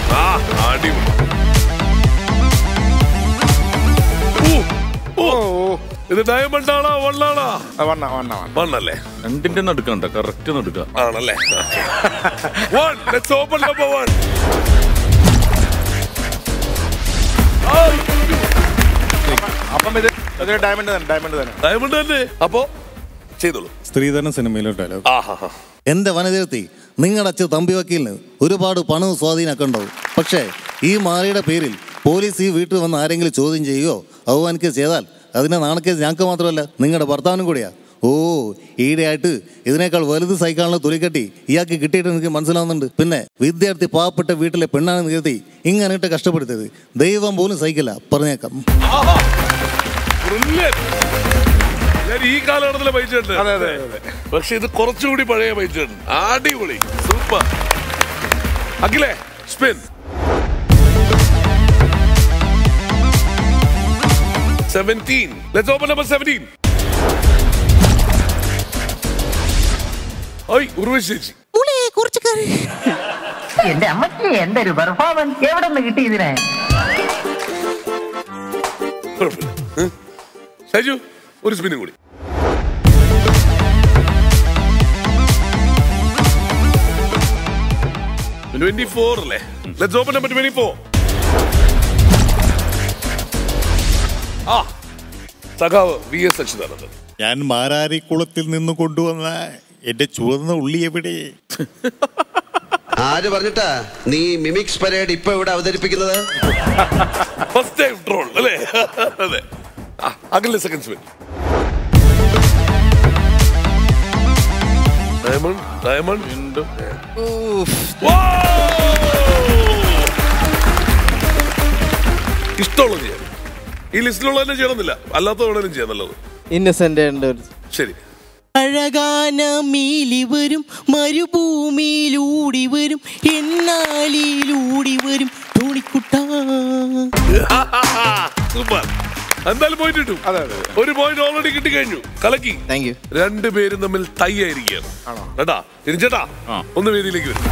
ആ അടിപൊളി ഊ, ഓ, ഇത് ഡയമണ്ട് ആണോ വണ്ണാണോ വണ്ണ വണ്ണ വണ്ണ വണ്ണല്ലേ രണ്ടിന്റെ നടുക്കണ്ട കറക്റ്റ് നടുക്ക ആണല്ലേ one let's open number one അപ്പം ഇത് അതൊരു ഡയമണ്ട് തന്നെ ഡയമണ്ട് തന്നെ ഡയമണ്ട് തന്നെ അപ്പോ ചെയ്തോളൂ സ്ത്രീധന സിനിമയിലെ ഡയലോഗ് ആഹാ എന്റെ വനതീർത്തി നിങ്ങളുടെ അച്ഛൻ തമ്പി വക്കീലിന് ഒരുപാട് പണവും സ്വാധീനമൊക്കെ ഉണ്ടാവും പക്ഷേ ഈ മാറിയുടെ പേരിൽ പോലീസ് ഈ വീട്ടിൽ വന്ന് ആരെങ്കിലും ചോദ്യം ചെയ്യുകയോ അവമാനിക്കുകയോ ചെയ്താൽ അതിന്റെ നാണക്കേസ് ഞങ്ങൾക്ക് മാത്രമല്ല നിങ്ങളുടെ ഭർത്താവിനും കൂടിയാ ഓ ഈടെയായിട്ട് ഇതിനേക്കാൾ വലുത് സൈക്കിളിനെ തുലിക്കെട്ടി ഇയാൾക്ക് കിട്ടിയിട്ട് എനിക്ക് മനസ്സിലാവുന്നുണ്ട് പിന്നെ വിദ്യാർത്ഥി പാവപ്പെട്ട വീട്ടിലെ പെണ്ണാണെന്ന് കരുതി ഇങ്ങനെയിട്ട് കഷ്ടപ്പെടുത്തിയത് ദൈവം പോലും സഹിക്കില്ല പറഞ്ഞേക്കാം Brilliant. ഞാൻ ഈ കാലഘട്ടത്തിലെ പൈച്ചുണ്ട് അതെ അതെ അതെ പക്ഷെ ഇത് കുറച്ചുകൂടി പഴയ പൈച്ചുണ്ട് അടിപൊളി സൂപ്പർ അഖിലേ spin seventeen let's open number seventeen ഓയ് ഉർവശി ചേച്ചി എന്റെ അമ്മച്ചി എന്റെ ഒരു പെർഫോമൻസ് എവിടെ നിന്ന് കിട്ടി ഇതിനെ കുഴപ്പമില്ല ഏ? ഷൈജു ഒരു സ്പിന്നും കൂടി ട്വന്റി ഫോർ അല്ലേ let's open number twenty four ആ സഖാവ് വി എസ് അച്യുതാനന്ദൻ ഞാൻ മാരാരിക്കുളത്തിൽ നിന്ന് കൊണ്ടുവന്ന എന്റെ ചുവന്ന ഉള്ളി എവിടെ ആര് പറഞ്ഞിട്ടാ നീ മിമിക്സ് പരേഡ് ഇപ്പൊ ഇവിടെ അവതരിപ്പിക്കുന്നത് ഫസ്റ്റ് ടൈം ട്രോൾ അല്ലേ അതെ ആ, അഖിലിന്റെ സെക്കൻഡ് സ്പിൻ ഡയമണ്ട് ഡയമണ്ട് വീണ്ടും ഇഷ്ടമുള്ളത് ചെയ്യാം ഈ ലിസ്റ്റിലുള്ള തന്നെ ചെയ്യണമെന്നില്ല അല്ലാത്ത വേണേലും ചെയ്യാം നല്ലത് ഇന്നസെന്റ് ഉണ്ട് ഒരു ശരി അഴകാന മീലി വരും മരുഭൂമിയിലൂടി വരും എന്നാലിലൂടി വരും തോണിക്കുട്ട സൂപ്പർ എന്തായാലും പോയിന്റ് കിട്ടും അതെ അതെ ഒരു പോയിന്റ് ഓൾറെഡി കിട്ടി കഴിഞ്ഞു കലക്കി താങ്ക് യു രണ്ടുപേരും തമ്മിൽ തൈ ആയിരിക്കുകയാണ് കേട്ടാ തിരിച്ചേട്ടാ ആ. ഒന്ന് വേദിയിലേക്ക് വരും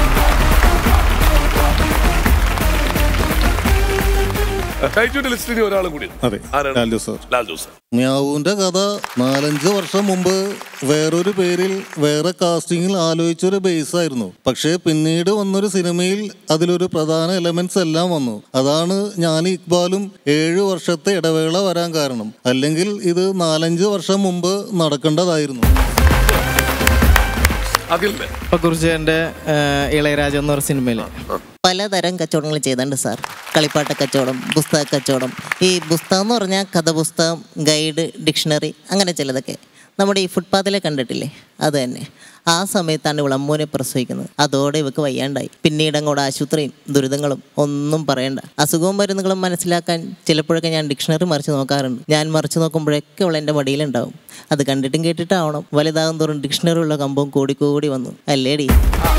ടൈറ്റുവിന്റെ ലിസ്റ്റിൽ ഒരാളും കൂടി അതെ ലാൽ ജോസ് സാർ ലാൽ ജോസ് മ്യാവുവിന്റെ കഥ നാലഞ്ച് വർഷം മുമ്പ് വേറൊരു പേരിൽ വേറെ കാസ്റ്റിംഗിൽ ആലോചിച്ചൊരു ബേസ് ആയിരുന്നു പക്ഷേ പിന്നീട് വന്നൊരു സിനിമയിൽ അതിലൊരു പ്രധാന എലമെന്റ്സ് എല്ലാം വന്നു അതാണ് ഞാൻ ഇക്ബാലും ഏഴു വർഷത്തെ ഇടവേള വരാൻ കാരണം അല്ലെങ്കിൽ ഇത് നാലഞ്ച് വർഷം മുമ്പ് നടക്കേണ്ടതായിരുന്നു അഖിലിന്റെ ഇപ്പൊ കുറിച്ച് എന്റെ ഇളയരാജ എന്ന് പറഞ്ഞ സിനിമയില് പലതരം കച്ചവടങ്ങൾ ചെയ്തിട്ടുണ്ട് സാർ കളിപ്പാട്ട കച്ചവടം പുസ്തക കച്ചവടം ഈ പുസ്തകം എന്ന് പറഞ്ഞാൽ കഥ പുസ്തകം ഗൈഡ് ഡിക്ഷണറി അങ്ങനെ ചിലതൊക്കെ നമ്മുടെ ഈ ഫുട്പാത്തിലെ കണ്ടിട്ടില്ലേ അത് തന്നെ ആ സമയത്താണ് ഇവൾ അമ്മൂനെ പ്രസവിക്കുന്നത് അതോടെ ഇവക്ക് വയ്യാണ്ടായി പിന്നീട് അങ്ങോട്ട് ആശുപത്രിയും ദുരിതങ്ങളും ഒന്നും പറയണ്ട അസുഖവും മരുന്നുകളും മനസ്സിലാക്കാൻ ചിലപ്പോഴൊക്കെ ഞാൻ ഡിക്ഷണറി മറിച്ച് നോക്കാറുണ്ട് ഞാൻ മറിച്ച് നോക്കുമ്പോഴൊക്കെ അവൾ എൻ്റെ മടിയിലുണ്ടാവും അത് കണ്ടിട്ടും കേട്ടിട്ടാവണം വലുതാകും തോറും ഡിക്ഷണറി ഉള്ള കമ്പവും കൂടി കൂടി വന്നു അല്ലേടി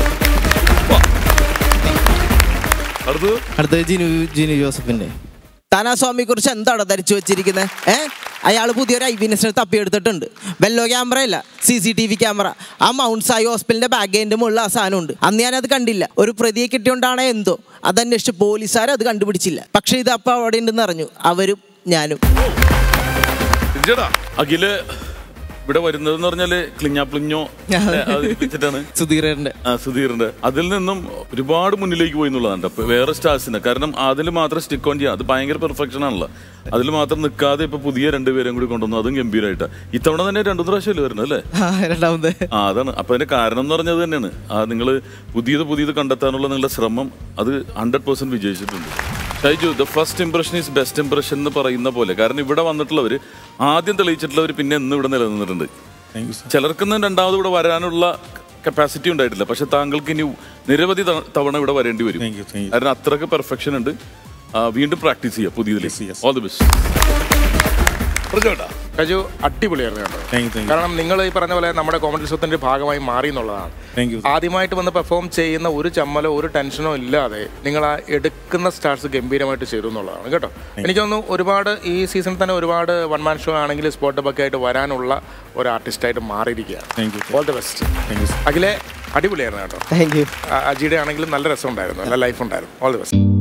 അടുത്തത് അടുത്തത് ജിനു ജിനു ജോസഫിന്റെ താൻ ആ സ്വാമിയെ കുറിച്ച് എന്താണ് ധരിച്ചു വെച്ചിരിക്കുന്നത് ഏ അയാൾ പുതിയൊരു ഐ വിനസിനെ തപ്പിയെടുത്തിട്ടുണ്ട് വെല്ലോ ക്യാമറ അല്ല C C T V camera ആ മൗണ്ട് സായി ഹോസ്പിറ്റലിന്റെ ബാഗേന്റെ മുകളിൽ ആ സാധനമുണ്ട് അന്ന് ഞാനത് കണ്ടില്ല ഒരു പ്രതിയെ കിട്ടിയോണ്ടാണ് എന്തോ അതന്വേഷിച്ച് പോലീസുകാർ അത് കണ്ടുപിടിച്ചില്ല പക്ഷെ ഇത് അപ്പോൾ അവിടെ ഉണ്ടെന്ന് അറിഞ്ഞു അവരും ഞാനും തിരിച്ചേട്ടാ അഖില് ഇവിടെ വരുന്നതെന്ന് പറഞ്ഞാല് ക്ലിഞ്ഞാപ്ലിഞ്ഞോ വെച്ചിട്ടാണ് സുധീരന്റെ ആ, സുധീറിന്റെ അതിൽ നിന്നും ഒരുപാട് മുന്നിലേക്ക് പോയി എന്നുള്ളതാണ് ട്ടോ. ഇപ്പൊ വേറെ സ്റ്റാർസിന് കാരണം അതിൽ മാത്രം സ്റ്റിക്ക് ഓൺ ചെയ്യാം അത് ഭയങ്കര പെർഫെക്ഷൻ ആണല്ലോ അതിൽ മാത്രം നിൽക്കാതെ ഇപ്പൊ പുതിയ രണ്ടുപേരും കൂടി കൊണ്ടുവന്നു അതും ഗംഭീരമായിട്ട് ഇത്തവണ തന്നെ രണ്ടു പ്രാവശ്യമല്ലേ വരുന്നത് അല്ലേ ആ, രണ്ടാമത് ആ അതാണ് അപ്പൊ അതിന്റെ കാരണം എന്ന് പറഞ്ഞത് തന്നെയാണ് ആ നിങ്ങൾ പുതിയത് പുതിയത് കണ്ടെത്താനുള്ള നിങ്ങളുടെ ശ്രമം അത് ഹൺഡ്രഡ് പെർസെന്റ് വിജയിച്ചിട്ടുണ്ട് Shaiju the first impression is best impression എന്ന് പറയുന്ന പോലെ കാരണം ഇവിടെ വന്നിട്ടുള്ളവർ ആദ്യം തെളിയിച്ചിട്ടുള്ളവർ പിന്നെ എന്ന് ഇവിടെ നിലനിന്നിട്ടുണ്ട് താങ്ക് യു സാർ ചിലർക്കൊന്നും രണ്ടാമത് ഇവിടെ വരാനുള്ള കപ്പാസിറ്റി ഉണ്ടായിട്ടില്ല പക്ഷെ താങ്കൾക്ക് ഇനി നിരവധി ത- തവണ ഇവിടെ വരേണ്ടി വരും Thank you, thank you. കാരണം അത്രക്ക് പെർഫെക്ഷൻ ഉണ്ട് ആ, വീണ്ടും പ്രാക്ടീസ് ചെയ്യുക പുതിയതിൽ Yes, yes. All the best പറഞ്ഞോട്ടാ കജു അടിപൊളിയായിരുന്നു കേട്ടോ താങ്ക് യു താങ്ക് യു കാരണം നിങ്ങൾ ഈ പറഞ്ഞ പോലെ നമ്മുടെ കോമഡി ഷോത്തിന്റെ ഭാഗമായി മാറി എന്നുള്ളതാണ് താങ്ക് യു ആദ്യമായിട്ട് വന്ന് പെർഫോം ചെയ്യുന്ന ഒരു ചമ്മലോ ഒരു ടെൻഷനോ ഇല്ലാതെ നിങ്ങൾ ആ എടുക്കുന്ന സ്റ്റാർസ് ഗംഭീരമായിട്ട് ചെയ്തു എന്നുള്ളതാണ് കേട്ടോ എനിക്ക് തോന്നുന്നു ഒരുപാട് ഈ സീസണിൽ തന്നെ ഒരുപാട് വൺ മാൻ ഷോ ആണെങ്കിൽ സ്പോട്ട് ഒക്കെ ആയിട്ട് വരാനുള്ള ഒരു ആർട്ടിസ്റ്റായിട്ട് മാറിയിരിക്കുകയാണ് thank you all the best thank you അഖിലെ അടിപൊളിയായിരുന്നു കേട്ടോ താങ്ക് യു ആ, അജിയുടെ ആണെങ്കിലും നല്ല രസമുണ്ടായിരുന്നു നല്ല ലൈഫ് ഉണ്ടായിരുന്നു ഓൾ ദി ബെസ്റ്റ്